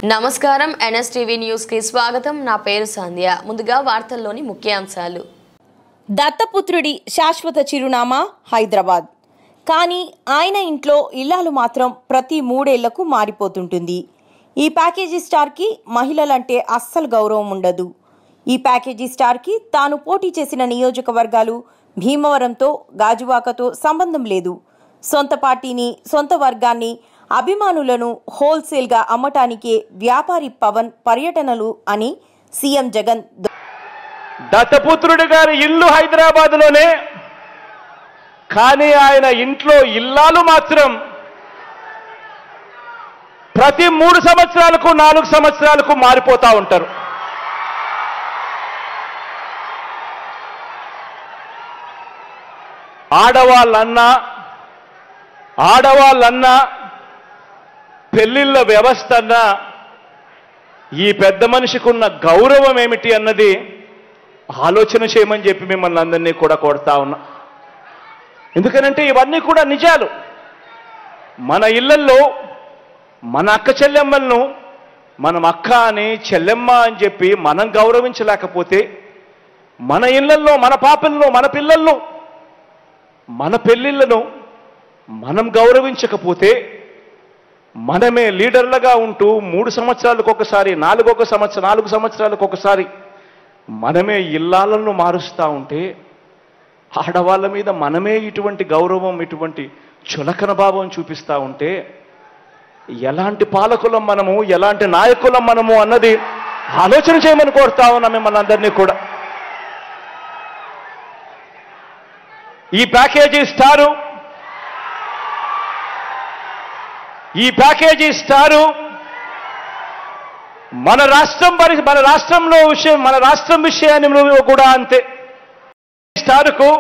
నమస్కారం NSTV news కి స్వాగతం నా పేరు సంధ్య ముందుగా వార్తల్లోని ముఖ్యాంశాలు దత్తపుత్రుడి శాశ్వత చిరునామా హైదరాబాద్ కానీ ఆయన ఇంట్లో ఇల్లాలు మాత్రం ప్రతి మూడేళ్లకు మారిపోతుంటుంది ఈ ప్యాకేజీ స్టార్కి మహిళలంటే అస్సలు గౌరవం ఉండదు ఈ ప్యాకేజీ స్టార్కి తాను పోటీ చేసిన నియోజకవర్గాలు భీమవరంతో గాజువాకతో సంబంధం లేదు సొంత పార్టీని సొంత వర్గాన్ని అభిమానులను హోల్సేల్గా అమ్మటానికే వ్యాపారి పవన్ పర్యటనలు అని సీఎం జగన్ దత్తపుత్రుడు గారి ఇల్లు హైదరాబాద్ లోనే కానీ ఆయన ఇంట్లో ఇల్లాలు మాత్రం ప్రతి మూడు సంవత్సరాలకు నాలుగు సంవత్సరాలకు మారిపోతా ఉంటారు ఆడవాళ్ళన్నా ఆడవాళ్ళన్నా పెళ్లిళ్ళ వ్యవస్థ అన్నా ఈ పెద్ద మనిషికి ఉన్న గౌరవం ఏమిటి అన్నది ఆలోచన చేయమని చెప్పి మిమ్మల్ని అందరినీ కూడా కొడతా ఉన్నా ఎందుకనంటే ఇవన్నీ కూడా నిజాలు మన ఇళ్లల్లో మన అక్క చెల్లెమ్మలను మనం అక్క అని చెల్లెమ్మ అని చెప్పి మనం గౌరవించలేకపోతే మన ఇళ్లల్లో మన పాపలను మన పిల్లలను మన పెళ్ళిళ్ళను మనం గౌరవించకపోతే మనమే లీడర్లుగా ఉంటూ మూడు సంవత్సరాలకు ఒకసారి నాలుగొక సంవత్సరం నాలుగు సంవత్సరాలకు ఒకసారి మనమే ఇల్లాలను మారుస్తూ ఉంటే ఆడవాళ్ళ మీద మనమే ఇటువంటి గౌరవం ఇటువంటి చులకన భావం చూపిస్తూ ఉంటే ఎలాంటి పాలకులం మనము ఎలాంటి నాయకులం మనము అన్నది ఆలోచన చేయమని కోరుతా ఉన్నాం మిమ్మల్ని అందరినీ కూడా ఈ ప్యాకేజీ స్టారు ఈ ప్యాకేజీ స్టారు మన రాష్ట్రం పరి మన రాష్ట్రంలో విషయం మన రాష్ట్రం విషయాన్ని కూడా అంతే స్టారుకు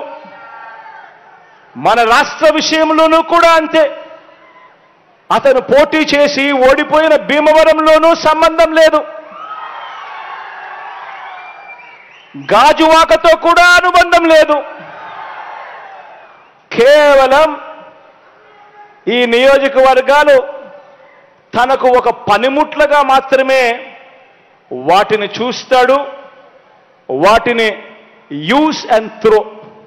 మన రాష్ట్ర విషయంలోనూ కూడా అంతే అతను పోటీ చేసి ఓడిపోయిన భీమవరంలోనూ సంబంధం లేదు గాజువాకతో కూడా అనుబంధం లేదు కేవలం ఈ నియోజకవర్గాలు తనకు ఒక పనిముట్లుగా మాత్రమే వాటిని చూస్తాడు వాటిని యూస్ అండ్ త్రో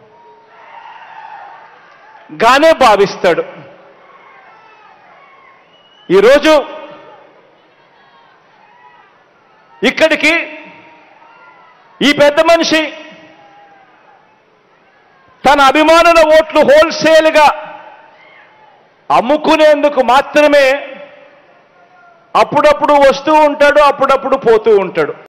గానే భావిస్తాడు ఈరోజు ఇక్కడికి ఈ పెద్ద మనిషి తన అభిమానుల ఓట్లు హోల్సేల్గా అమ్ముకునేందుకు మాత్రమే అప్పుడప్పుడు వస్తూ ఉంటాడు అప్పుడప్పుడు పోతూ ఉంటాడు